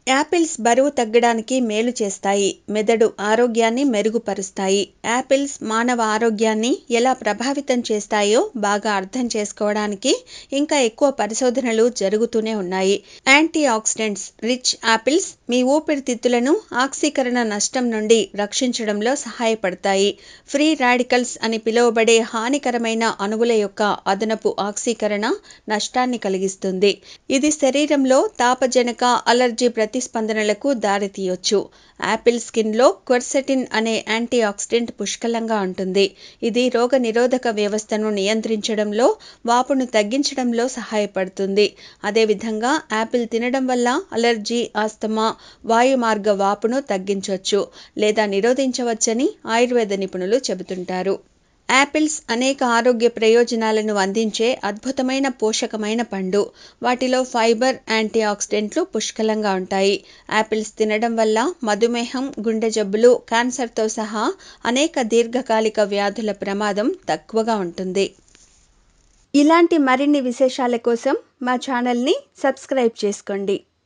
apples బరువు తగ్గడానికి మేలు చేస్తాయి మెదడు ఆరోగ్యాన్ని మెరుగుపరుస్తాయి యాపిల్స్ మానవ ఆరోగ్యాన్ని ఎలా ప్రభావితం చేస్తాయో బాగా అర్థం చేసుకోవడానికి ఇంకా ఎక్కువ పరిశోధనలు జరుగుతూనే ఉన్నాయి యాంటీ ఆక్సిడెంట్స్ రిచ్ యాపిల్స్ మీ ఊపిరితిత్తులను ఆక్సీకరణ నష్టం నుండి రక్షించడంలో సహాయపడతాయి ఫ్రీ రాడికల్స్ అని పిలువబడే హానికరమైన అణువుల యొక్క అదనపు ఆక్సీకరణ నష్టాన్ని కలిగిస్తుంది ఇది శరీరంలో తాపజనక అలర్జీ ప్రతిస్పందనలకు దారితీయొచ్చు యాపిల్ స్కిన్లో క్వర్సెటిన్ అనే యాంటీ ఆక్సిడెంట్ పుష్కలంగా ఉంటుంది ఇది రోగ నిరోధక వ్యవస్థను నియంత్రించడంలో వాపును తగ్గించడంలో సహాయపడుతుంది అదేవిధంగా యాపిల్ తినడం వల్ల అలర్జీ ఆస్తమా వాయుమార్గ వాపును తగ్గించవచ్చు లేదా నిరోధించవచ్చని ఆయుర్వేద నిపుణులు చెబుతుంటారు యాపిల్స్ అనేక ఆరోగ్య ప్రయోజనాలను అందించే అద్భుతమైన పోషకమైన పండు వాటిలో ఫైబర్ యాంటీ ఆక్సిడెంట్లు పుష్కలంగా ఉంటాయి యాపిల్స్ తినడం వల్ల మధుమేహం గుండె జబ్బులు క్యాన్సర్తో సహా అనేక దీర్ఘకాలిక వ్యాధుల ప్రమాదం తక్కువగా ఉంటుంది ఇలాంటి మరిన్ని విశేషాల కోసం మా ఛానల్ని సబ్స్క్రైబ్ చేసుకోండి